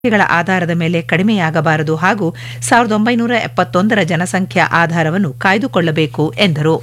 ಗಳ ಆಧಾರದ ಮೇಲೆ ಕಡಿಮೆಯಾಗಬಾರದು ಹಾಗೂ ಸಾವಿರದ ಒಂಬೈನೂರ ಎಪ್ಪತ್ತೊಂದರ ಜನಸಂಖ್ಯಾ ಆಧಾರವನ್ನು ಕಾಯ್ದುಕೊಳ್ಳಬೇಕು ಎಂದರು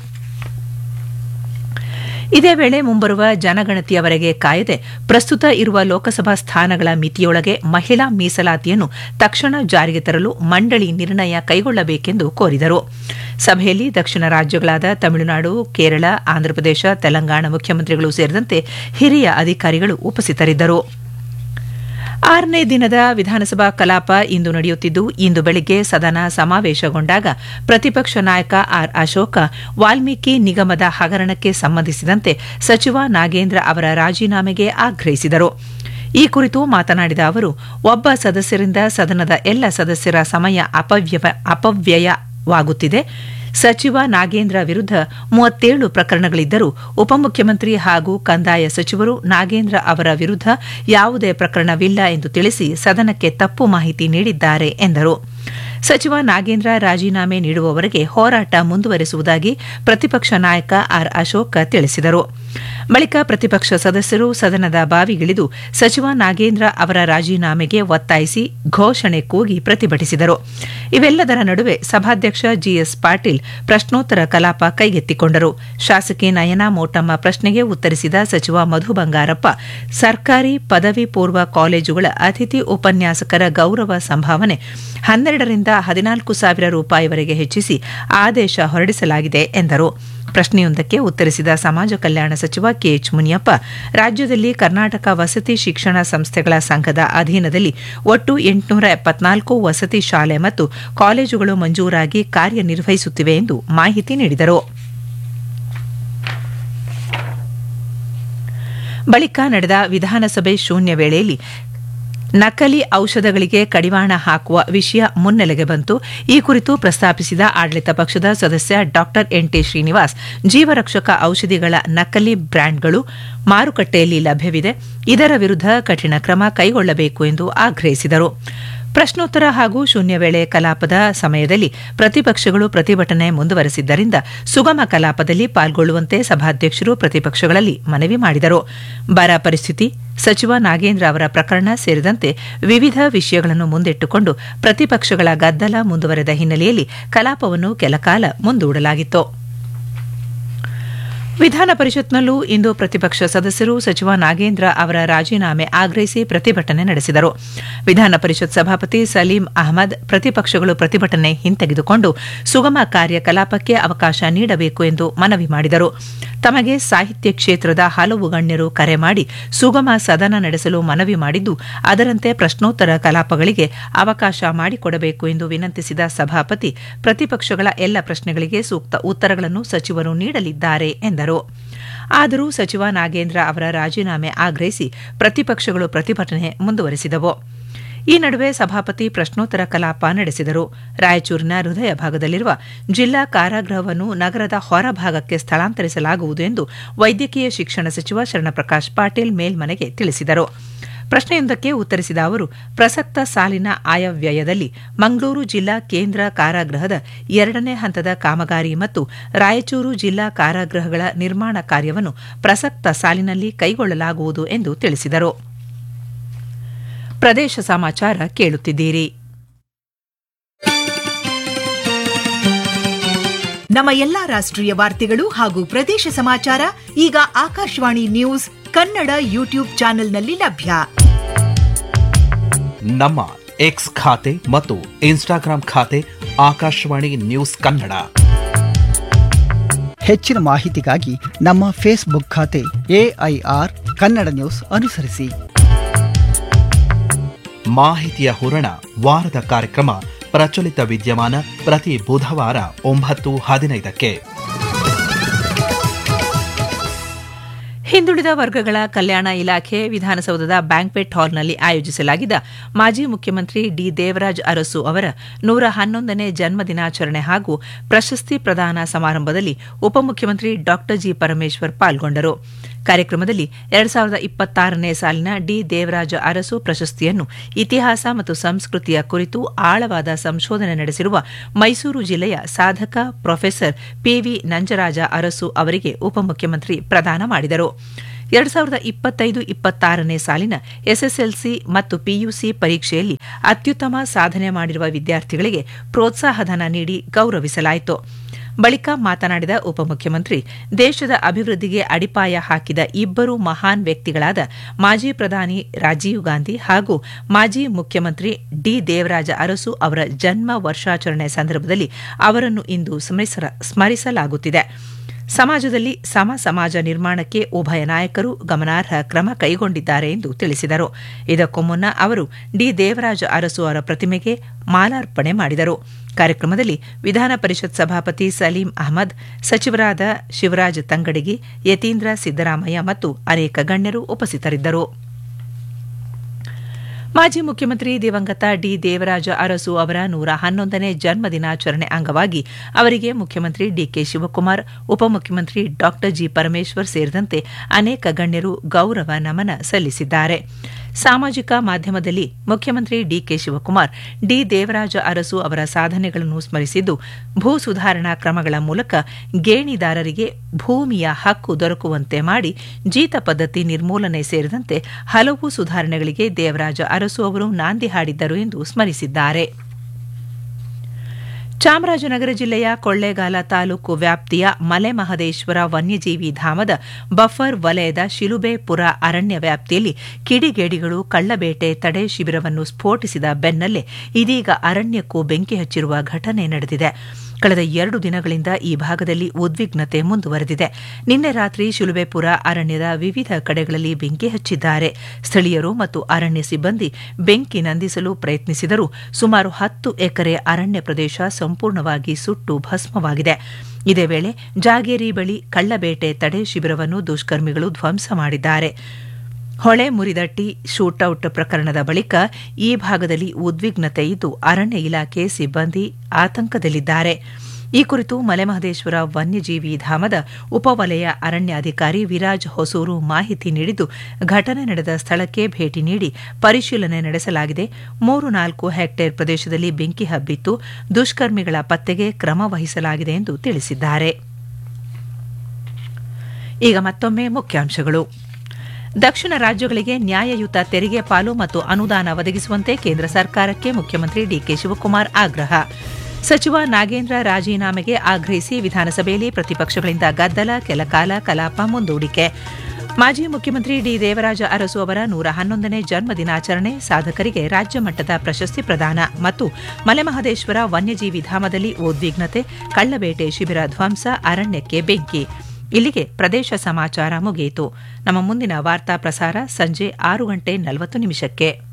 ಇದೇ ವೇಳೆ ಮುಂಬರುವ ಜನಗಣತಿಯವರೆಗೆ ಕಾಯದೆ ಪ್ರಸ್ತುತ ಇರುವ ಲೋಕಸಭಾ ಸ್ಥಾನಗಳ ಮಿತಿಯೊಳಗೆ ಮಹಿಳಾ ಮೀಸಲಾತಿಯನ್ನು ತಕ್ಷಣ ಜಾರಿಗೆ ತರಲು ಮಂಡಳಿ ನಿರ್ಣಯ ಕೈಗೊಳ್ಳಬೇಕೆಂದು ಕೋರಿದರು ಸಭೆಯಲ್ಲಿ ದಕ್ಷಿಣ ರಾಜ್ಯಗಳಾದ ತಮಿಳುನಾಡು ಕೇರಳ ಆಂಧ್ರಪ್ರದೇಶ ತೆಲಂಗಾಣ ಮುಖ್ಯಮಂತ್ರಿಗಳು ಸೇರಿದಂತೆ ಹಿರಿಯ ಅಧಿಕಾರಿಗಳು ಉಪಸ್ಥಿತರಿದ್ದರು ಆರನೇ ದಿನದ ವಿಧಾನಸಭಾ ಕಲಾಪ ಇಂದು ನಡೆಯುತ್ತಿದ್ದು ಇಂದು ಬೆಳಗ್ಗೆ ಸದನ ಸಮಾವೇಶಗೊಂಡಾಗ ಪ್ರತಿಪಕ್ಷ ನಾಯಕ ಆರ್ ಅಶೋಕ ವಾಲ್ಮೀಕಿ ನಿಗಮದ ಹಗರಣಕ್ಕೆ ಸಂಬಂಧಿಸಿದಂತೆ ಸಚಿವ ನಾಗೇಂದ್ರ ಅವರ ರಾಜೀನಾಮೆಗೆ ಆಗ್ರಹಿಸಿದರು ಈ ಕುರಿತು ಮಾತನಾಡಿದ ಅವರು ಒಬ್ಬ ಸದಸ್ಯರಿಂದ ಸದನದ ಎಲ್ಲ ಸದಸ್ಯರ ಸಮಯ ಅಪವ್ಯಯವಾಗುತ್ತಿದೆ ಸಚಿವ ನಾಗೇಂದ್ರ ವಿರುದ್ಧ ಮೂವತ್ತೇಳು ಪ್ರಕರಣಗಳಿದ್ದರೂ ಉಪಮುಖ್ಯಮಂತ್ರಿ ಹಾಗೂ ಕಂದಾಯ ಸಚಿವರು ನಾಗೇಂದ್ರ ಅವರ ವಿರುದ್ಧ ಯಾವುದೇ ಪ್ರಕರಣವಿಲ್ಲ ಎಂದು ತಿಳಿಸಿ ಸದನಕ್ಕೆ ತಪ್ಪು ಮಾಹಿತಿ ನೀಡಿದ್ದಾರೆ ಎಂದರು ಸಚಿವ ನಾಗೇಂದ್ರ ರಾಜೀನಾಮೆ ನೀಡುವವರೆಗೆ ಹೋರಾಟ ಮುಂದುವರೆಸುವುದಾಗಿ ಪ್ರತಿಪಕ್ಷ ನಾಯಕ ಆರ್ ಅಶೋಕ್ ತಿಳಿಸಿದರು ಬಳಿಕ ಪ್ರತಿಪಕ್ಷ ಸದಸ್ಯರು ಸದನದ ಬಾವಿಗಿಳಿದು ಸಚಿವ ನಾಗೇಂದ್ರ ಅವರ ರಾಜೀನಾಮೆಗೆ ಒತ್ತಾಯಿಸಿ ಘೋಷಣೆ ಕೂಗಿ ಪ್ರತಿಭಟಿಸಿದರು ಇವೆಲ್ಲದರ ನಡುವೆ ಸಭಾಧ್ಯಕ್ಷ ಜಿಎಸ್ ಪಾಟೀಲ್ ಪ್ರಶ್ನೋತ್ತರ ಕಲಾಪ ಕೈಗೆತ್ತಿಕೊಂಡರು ಶಾಸಕಿ ನಯನಾ ಮೋಟಮ್ಮ ಪ್ರಶ್ನೆಗೆ ಉತ್ತರಿಸಿದ ಸಚಿವ ಮಧು ಬಂಗಾರಪ್ಪ ಸರ್ಕಾರಿ ಪದವಿ ಪೂರ್ವ ಕಾಲೇಜುಗಳ ಅತಿಥಿ ಉಪನ್ಯಾಸಕರ ಗೌರವ ಸಂಭಾವನೆ ಹನ್ನೆರಡರಿಂದ ಹದಿನಾಲ್ಕು ಸಾವಿರ ರೂಪಾಯಿವರೆಗೆ ಹೆಚ್ಚಿಸಿ ಆದೇಶ ಹೊರಡಿಸಲಾಗಿದೆ ಎಂದರು ಪ್ರಶ್ನೆಯೊಂದಕ್ಕೆ ಉತ್ತರಿಸಿದ ಸಮಾಜ ಕಲ್ಯಾಣ ಸಚಿವ ಕೆಎಚ್ ಮುನಿಯಪ್ಪ ರಾಜ್ಯದಲ್ಲಿ ಕರ್ನಾಟಕ ವಸತಿ ಶಿಕ್ಷಣ ಸಂಸ್ಥೆಗಳ ಸಂಘದ ಅಧೀನದಲ್ಲಿ ಒಟ್ಟು ಎಂಟುನೂರ ಎಪ್ಪತ್ನಾಲ್ಕು ವಸತಿ ಶಾಲೆ ಮತ್ತು ಕಾಲೇಜುಗಳು ಮಂಜೂರಾಗಿ ಕಾರ್ಯನಿರ್ವಹಿಸುತ್ತಿವೆ ಎಂದು ಮಾಹಿತಿ ನೀಡಿದರು ಬಳಿಕ ನಡೆದ ವಿಧಾನಸಭೆ ಶೂನ್ಯ ವೇಳೆಯಲ್ಲಿ ನಕಲಿ ಔಷಧಗಳಿಗೆ ಕಡಿವಾಣ ಹಾಕುವ ವಿಷಯ ಮುನ್ನೆಲೆಗೆ ಬಂತು ಈ ಕುರಿತು ಪ್ರಸ್ತಾಪಿಸಿದ ಆಡಳಿತ ಪಕ್ಷದ ಸದಸ್ಯ ಡಾ ಎನ್ಟಿ ಶ್ರೀನಿವಾಸ್ ಜೀವರಕ್ಷಕ ಔಷಧಿಗಳ ನಕಲಿ ಬ್ರ್ಯಾಂಡ್ಗಳು ಮಾರುಕಟ್ಟೆಯಲ್ಲಿ ಲಭ್ಯವಿದೆ ಇದರ ವಿರುದ್ಧ ಕಠಿಣ ಕ್ರಮ ಕೈಗೊಳ್ಳಬೇಕು ಎಂದು ಆಗ್ರಹಿಸಿದರು ಪ್ರಶ್ನೋತ್ತರ ಹಾಗೂ ಶೂನ್ಯ ವೇಳೆ ಕಲಾಪದ ಸಮಯದಲ್ಲಿ ಪ್ರತಿಪಕ್ಷಗಳು ಪ್ರತಿಭಟನೆ ಮುಂದುವರೆಸಿದ್ದರಿಂದ ಸುಗಮ ಕಲಾಪದಲ್ಲಿ ಪಾಲ್ಗೊಳ್ಳುವಂತೆ ಸಭಾಧ್ಯಕ್ಷರು ಪ್ರತಿಪಕ್ಷಗಳಲ್ಲಿ ಮನವಿ ಮಾಡಿದರು ಬರ ಪರಿಸ್ಥಿತಿ ಸಚಿವ ನಾಗೇಂದ್ರ ಅವರ ಪ್ರಕರಣ ಸೇರಿದಂತೆ ವಿವಿಧ ವಿಷಯಗಳನ್ನು ಮುಂದಿಟ್ಟುಕೊಂಡು ಪ್ರತಿಪಕ್ಷಗಳ ಗದ್ದಲ ಮುಂದುವರೆದ ಹಿನ್ನೆಲೆಯಲ್ಲಿ ಕಲಾಪವನ್ನು ಕೆಲಕಾಲ ಮುಂದೂಡಲಾಗಿತ್ತು ವಿಧಾನ ಪರಿಷತ್ನಲ್ಲೂ ಇಂದು ಪ್ರತಿಪಕ್ಷ ಸದಸ್ಯರು ಸಚಿವ ನಾಗೇಂದ್ರ ಅವರ ರಾಜೀನಾಮೆ ಆಗ್ರಹಿಸಿ ಪ್ರತಿಭಟನೆ ನಡೆಸಿದರು ವಿಧಾನ ಪರಿಷತ್ ಸಭಾಪತಿ ಸಲೀಂ ಅಹಮದ್ ಪ್ರತಿಪಕ್ಷಗಳು ಪ್ರತಿಭಟನೆ ಹಿಂತೆಗೆದುಕೊಂಡು ಸುಗಮ ಕಾರ್ಯಕಲಾಪಕ್ಕೆ ಅವಕಾಶ ನೀಡಬೇಕು ಎಂದು ಮನವಿ ಮಾಡಿದರು ತಮಗೆ ಸಾಹಿತ್ಯ ಕ್ಷೇತ್ರದ ಹಲವು ಗಣ್ಯರು ಕರೆ ಮಾಡಿ ಸುಗಮ ಸದನ ನಡೆಸಲು ಮನವಿ ಮಾಡಿದ್ದು ಅದರಂತೆ ಪ್ರಶ್ನೋತ್ತರ ಕಲಾಪಗಳಿಗೆ ಅವಕಾಶ ಮಾಡಿಕೊಡಬೇಕು ಎಂದು ವಿನಂತಿಸಿದ ಸಭಾಪತಿ ಪ್ರತಿಪಕ್ಷಗಳ ಎಲ್ಲ ಪ್ರಶ್ನೆಗಳಿಗೆ ಸೂಕ್ತ ಉತ್ತರಗಳನ್ನು ಸಚಿವರು ನೀಡಲಿದ್ದಾರೆ ಎಂದರು ಆದರೂ ಸಚಿವ ನಾಗೇಂದ್ರ ಅವರ ರಾಜೀನಾಮೆ ಆಗ್ರಹಿಸಿ ಪ್ರತಿಪಕ್ಷಗಳು ಪ್ರತಿಭಟನೆ ಮುಂದುವರೆಸಿದವು ಈ ನಡುವೆ ಸಭಾಪತಿ ಪ್ರಶ್ನೋತ್ತರ ಕಲಾಪ ನಡೆಸಿದರು ರಾಯಚೂರಿನ ಹೃದಯ ಭಾಗದಲ್ಲಿರುವ ಜಿಲ್ಲಾ ಕಾರಾಗೃಹವನ್ನು ನಗರದ ಹೊರಭಾಗಕ್ಕೆ ಸ್ಥಳಾಂತರಿಸಲಾಗುವುದು ಎಂದು ವೈದ್ಯಕೀಯ ಶಿಕ್ಷಣ ಸಚಿವ ಶರಣಪ್ರಕಾಶ್ ಪಾಟೀಲ್ ಮೇಲ್ಮನೆಗೆ ತಿಳಿಸಿದರು ಪ್ರಶ್ನೆಯೊಂದಕ್ಕೆ ಉತ್ತರಿಸಿದ ಅವರು ಪ್ರಸಕ್ತ ಸಾಲಿನ ಆಯವ್ಯಯದಲ್ಲಿ ಮಂಗಳೂರು ಜಿಲ್ಲಾ ಕೇಂದ್ರ ಕಾರಾಗೃಹದ ಎರಡನೇ ಹಂತದ ಕಾಮಗಾರಿ ಮತ್ತು ರಾಯಚೂರು ಜಿಲ್ಲಾ ಕಾರಾಗೃಹಗಳ ನಿರ್ಮಾಣ ಕಾರ್ಯವನ್ನು ಪ್ರಸಕ್ತ ಸಾಲಿನಲ್ಲಿ ಕೈಗೊಳ್ಳಲಾಗುವುದು ಎಂದು ತಿಳಿಸಿದರು ಪ್ರದೇಶ ಸಮಾಚಾರ ಕೇಳುತ್ತಿದ್ದೀರಿ ನಮ್ಮ ಎಲ್ಲಾ ರಾಷ್ಟ್ರೀಯ ವಾರ್ತೆಗಳು ಹಾಗೂ ಪ್ರದೇಶ ಸಮಾಚಾರ ಈಗ ಆಕಾಶವಾಣಿ ನ್ಯೂಸ್ ಕನ್ನಡ ಯೂಟ್ಯೂಬ್ ಚಾನೆಲ್ನಲ್ಲಿ ಲಭ್ಯ ನಮ್ಮ ಎಕ್ಸ್ ಖಾತೆ ಮತ್ತು ಇನ್ಸ್ಟಾಗ್ರಾಂ ಖಾತೆ ಆಕಾಶವಾಣಿ ನ್ಯೂಸ್ ಕನ್ನಡ ಹೆಚ್ಚಿನ ಮಾಹಿತಿಗಾಗಿ ನಮ್ಮ ಫೇಸ್ಬುಕ್ ಖಾತೆ ಎಐಆರ್ ಕನ್ನಡ ನ್ಯೂಸ್ ಅನುಸರಿಸಿ ಮಾಹಿತಿಯ ಹೂರಣ ವಾರದ ಕಾರ್ಯಕ್ರಮ ಪ್ರಚಲಿತ ವಿದ್ಯಮಾನ ಪ್ರತಿ ಬುಧವಾರ ಒಂಬತ್ತು ಹದಿನೈದಕ್ಕೆ ಹಿಂದುಳಿದ ವರ್ಗಗಳ ಕಲ್ಯಾಣ ಇಲಾಖೆ ವಿಧಾನಸೌಧದ ಬ್ಯಾಂಕ್ವೆಟ್ ಹಾಲ್ನಲ್ಲಿ ಆಯೋಜಿಸಲಾಗಿದ್ದ ಮಾಜಿ ಮುಖ್ಯಮಂತ್ರಿ ಡಿ ದೇವರಾಜ್ ಅರಸು ಅವರ ನೂರ ಹನ್ನೊಂದನೇ ಜನ್ಮ ದಿನಾಚರಣೆ ಹಾಗೂ ಪ್ರಶಸ್ತಿ ಪ್ರದಾನ ಸಮಾರಂಭದಲ್ಲಿ ಉಪಮುಖ್ಯಮಂತ್ರಿ ಡಾ ಜಿ ಪರಮೇಶ್ವರ್ ಪಾಲ್ಗೊಂಡರು ಕಾರ್ಯಕ್ರಮದಲ್ಲಿ ಎರಡ್ ಸಾವಿರದ ಇಪ್ಪತ್ತಾರನೇ ಸಾಲಿನ ಡಿ ದೇವರಾಜ ಅರಸು ಪ್ರಶಸ್ತಿಯನ್ನು ಇತಿಹಾಸ ಮತ್ತು ಸಂಸ್ಕೃತಿಯ ಕುರಿತು ಆಳವಾದ ಸಂಶೋಧನೆ ನಡೆಸಿರುವ ಮೈಸೂರು ಜಿಲ್ಲೆಯ ಸಾಧಕ ಪ್ರೊಫೆಸರ್ ಪಿವಿ ನಂಜರಾಜ ಅರಸು ಅವರಿಗೆ ಉಪಮುಖ್ಯಮಂತ್ರಿ ಪ್ರದಾನ ಮಾಡಿದರು ಎರಡು ಸಾವಿರದ ಇಪ್ಪತ್ತೈದು ಇಪ್ಪತ್ತಾರನೇ ಸಾಲಿನ ಎಸ್ಎಸ್ಎಲ್ಸಿ ಮತ್ತು ಪಿಯುಸಿ ಪರೀಕ್ಷೆಯಲ್ಲಿ ಅತ್ಯುತ್ತಮ ಸಾಧನೆ ಮಾಡಿರುವ ವಿದ್ಯಾರ್ಥಿಗಳಿಗೆ ಪ್ರೋತ್ಸಾಹಧನ ನೀಡಿ ಗೌರವಿಸಲಾಯಿತು ಬಳಿಕ ಮಾತನಾಡಿದ ಉಪಮುಖ್ಯಮಂತ್ರಿ ದೇಶದ ಅಭಿವೃದ್ಧಿಗೆ ಅಡಿಪಾಯ ಹಾಕಿದ ಇಬ್ಬರು ಮಹಾನ್ ವ್ಯಕ್ತಿಗಳಾದ ಮಾಜಿ ಪ್ರಧಾನಿ ರಾಜೀವ್ ಗಾಂಧಿ ಹಾಗೂ ಮಾಜಿ ಮುಖ್ಯಮಂತ್ರಿ ಡಿ ದೇವರಾಜ ಅರಸು ಅವರ ಜನ್ಮ ವರ್ಷಾಚರಣೆ ಸಂದರ್ಭದಲ್ಲಿ ಅವರನ್ನು ಇಂದು ಸ್ಮರಿಸಲಾಗುತ್ತಿದೆ ಸಮಾಜದಲ್ಲಿ ಸಮ ಸಮಾಜ ನಿರ್ಮಾಣಕ್ಕೆ ಉಭಯ ನಾಯಕರು ಗಮನಾರ್ಹ ಕ್ರಮ ಕೈಗೊಂಡಿದ್ದಾರೆ ಎಂದು ತಿಳಿಸಿದರು ಇದಕ್ಕೂ ಮುನ್ನ ಅವರು ಡಿ ದೇವರಾಜ ಅರಸು ಅವರ ಪ್ರತಿಮೆಗೆ ಮಾಲಾರ್ಪಣೆ ಮಾಡಿದರು ಕಾರ್ಯಕ್ರಮದಲ್ಲಿ ವಿಧಾನ ಪರಿಷತ್ ಸಭಾಪತಿ ಸಲೀಂ ಅಹಮದ್ ಸಚಿವರಾದ ಶಿವರಾಜ್ ತಂಗಡಗಿ ಯತೀಂದ್ರ ಸಿದ್ದರಾಮಯ್ಯ ಮತ್ತು ಅನೇಕ ಗಣ್ಯರು ಉಪಸ್ಥಿತರಿದ್ದರು ಮಾಜಿ ಮುಖ್ಯಮಂತ್ರಿ ದಿವಂಗತ ಡಿ ದೇವರಾಜ ಅರಸು ಅವರ ನೂರ ಹನ್ನೊಂದನೇ ಜನ್ಮ ದಿನಾಚರಣೆ ಅಂಗವಾಗಿ ಅವರಿಗೆ ಮುಖ್ಯಮಂತ್ರಿ ಡಿಕೆ ಶಿವಕುಮಾರ್ ಉಪಮುಖ್ಯಮಂತ್ರಿ ಡಾ ಜಿ ಪರಮೇಶ್ವರ್ ಸೇರಿದಂತೆ ಅನೇಕ ಗಣ್ಯರು ಗೌರವ ನಮನ ಸಲ್ಲಿಸಿದ್ದಾರೆ ಸಾಮಾಜಿಕ ಮಾಧ್ಯಮದಲ್ಲಿ ಮುಖ್ಯಮಂತ್ರಿ ಡಿಕೆ ಶಿವಕುಮಾರ್ ಡಿ ದೇವರಾಜ ಅರಸು ಅವರ ಸಾಧನೆಗಳನ್ನು ಸ್ಮರಿಸಿದ್ದು ಭೂ ಸುಧಾರಣಾ ಕ್ರಮಗಳ ಮೂಲಕ ಗೇಣಿದಾರರಿಗೆ ಭೂಮಿಯ ಹಕ್ಕು ದೊರಕುವಂತೆ ಮಾಡಿ ಜೀತ ಪದ್ಧತಿ ನಿರ್ಮೂಲನೆ ಸೇರಿದಂತೆ ಹಲವು ಸುಧಾರಣೆಗಳಿಗೆ ದೇವರಾಜ ಅರಸು ಅವರು ನಾಂದಿ ಹಾಡಿದ್ದರು ಎಂದು ಸ್ಮರಿಸಿದ್ದಾರೆ ಚಾಮರಾಜನಗರ ಜಿಲ್ಲೆಯ ಕೊಳ್ಳೇಗಾಲ ತಾಲೂಕು ವ್ಯಾಪ್ತಿಯ ಮಲೆಮಹದೇಶ್ವರ ವನ್ಯಜೀವಿ ಧಾಮದ ಬಫರ್ ವಲಯದ ಶಿಲುಬೆಪುರ ಅರಣ್ಯ ವ್ಯಾಪ್ತಿಯಲ್ಲಿ ಕಿಡಿಗೇಡಿಗಳು ಕಳ್ಳಬೇಟೆ ತಡೆ ಶಿಬಿರವನ್ನು ಸ್ಫೋಟಿಸಿದ ಬೆನ್ನಲ್ಲೇ ಇದೀಗ ಅರಣ್ಯಕ್ಕೂ ಬೆಂಕಿ ಹಚ್ಚಿರುವ ಘಟನೆ ನಡೆದಿದೆ ಕಳೆದ ಎರಡು ದಿನಗಳಿಂದ ಈ ಭಾಗದಲ್ಲಿ ಉದ್ವಿಗ್ನತೆ ಮುಂದುವರೆದಿದೆ ನಿನ್ನೆ ರಾತ್ರಿ ಶಿಲುಬೆಪುರ ಅರಣ್ಯದ ವಿವಿಧ ಕಡೆಗಳಲ್ಲಿ ಬೆಂಕಿ ಹಚ್ಚಿದ್ದಾರೆ ಸ್ಥಳೀಯರು ಮತ್ತು ಅರಣ್ಯ ಸಿಬ್ಬಂದಿ ಬೆಂಕಿ ನಂದಿಸಲು ಪ್ರಯತ್ನಿಸಿದರೂ ಸುಮಾರು ಹತ್ತು ಎಕರೆ ಅರಣ್ಯ ಪ್ರದೇಶ ಸಂಪೂರ್ಣವಾಗಿ ಸುಟ್ಟು ಭಸ್ಮವಾಗಿದೆ ಇದೇ ವೇಳೆ ಜಾಗೇರಿ ಬಳಿ ಕಳ್ಳಬೇಟೆ ತಡೆ ಶಿಬಿರವನ್ನು ದುಷ್ಕರ್ಮಿಗಳು ಧ್ವಂಸ ಮಾಡಿದ್ದಾರೆ ಹೊಳೆ ಮುರಿದಟ್ಟಿ ಶೂಟೌಟ್ ಪ್ರಕರಣದ ಬಳಿಕ ಈ ಭಾಗದಲ್ಲಿ ಉದ್ವಿಗ್ನತೆ ಇದ್ದು ಅರಣ್ಯ ಇಲಾಖೆ ಸಿಬ್ಬಂದಿ ಆತಂಕದಲ್ಲಿದ್ದಾರೆ ಈ ಕುರಿತು ಮಲೆಮಹದೇಶ್ವರ ವನ್ಯಜೀವಿ ಧಾಮದ ಉಪವಲಯ ಅರಣ್ಯಾಧಿಕಾರಿ ವಿರಾಜ್ ಹೊಸೂರು ಮಾಹಿತಿ ನೀಡಿದ್ದು ಘಟನೆ ನಡೆದ ಸ್ಥಳಕ್ಕೆ ಭೇಟಿ ನೀಡಿ ಪರಿಶೀಲನೆ ನಡೆಸಲಾಗಿದೆ ಮೂರು ನಾಲ್ಕು ಹೆಕ್ಟೇರ್ ಪ್ರದೇಶದಲ್ಲಿ ಬೆಂಕಿ ಹಬ್ಬಿತ್ತು ದುಷ್ಕರ್ಮಿಗಳ ಪತ್ತೆಗೆ ಕ್ರಮ ವಹಿಸಲಾಗಿದೆ ಎಂದು ತಿಳಿಸಿದ್ದಾರೆ ಈಗ ಮತ್ತೊಮ್ಮೆ ಮುಖ್ಯಾಂಶಗಳು ದಕ್ಷಿಣ ರಾಜ್ಯಗಳಿಗೆ ನ್ಯಾಯಯುತ ತೆರಿಗೆ ಪಾಲು ಮತ್ತು ಅನುದಾನ ಒದಗಿಸುವಂತೆ ಕೇಂದ್ರ ಸರ್ಕಾರಕ್ಕೆ ಮುಖ್ಯಮಂತ್ರಿ ಡಿಕೆ ಶಿವಕುಮಾರ್ ಆಗ್ರಹ ಸಚಿವ ನಾಗೇಂದ್ರ ರಾಜೀನಾಮೆಗೆ ಆಗ್ರಹಿಸಿ ವಿಧಾನಸಭೆಯಲ್ಲಿ ಪ್ರತಿಪಕ್ಷಗಳಿಂದ ಗದ್ದಲ ಕೆಲಕಾಲ ಕಲಾಪ ಮುಂದೂಡಿಕೆ ಮಾಜಿ ಮುಖ್ಯಮಂತ್ರಿ ಡಿ ದೇವರಾಜ ಅರಸು ಅವರ ನೂರ ಹನ್ನೊಂದನೇ ಜನ್ಮ ದಿನಾಚರಣೆ ಸಾಧಕರಿಗೆ ರಾಜ್ಯ ಮಟ್ಟದ ಪ್ರಶಸ್ತಿ ಪ್ರದಾನ ಮತ್ತು ಮಲೆಮಹದೇಶ್ವರ ವನ್ಯಜೀವಿ ಧಾಮದಲ್ಲಿ ಉದ್ವಿಗ್ನತೆ ಕಳ್ಳಬೇಟೆ ಶಿಬಿರ ಧ್ವಂಸ ಅರಣ್ಯಕ್ಕೆ ಬೆಂಕಿ ಇಲ್ಲಿಗೆ ಪ್ರದೇಶ ಸಮಾಚಾರ ಮುಗಿಯಿತು ನಮ್ಮ ಮುಂದಿನ ವಾರ್ತಾ ಪ್ರಸಾರ ಸಂಜೆ ಆರು ಗಂಟೆ ನಲವತ್ತು ನಿಮಿಷಕ್ಕೆ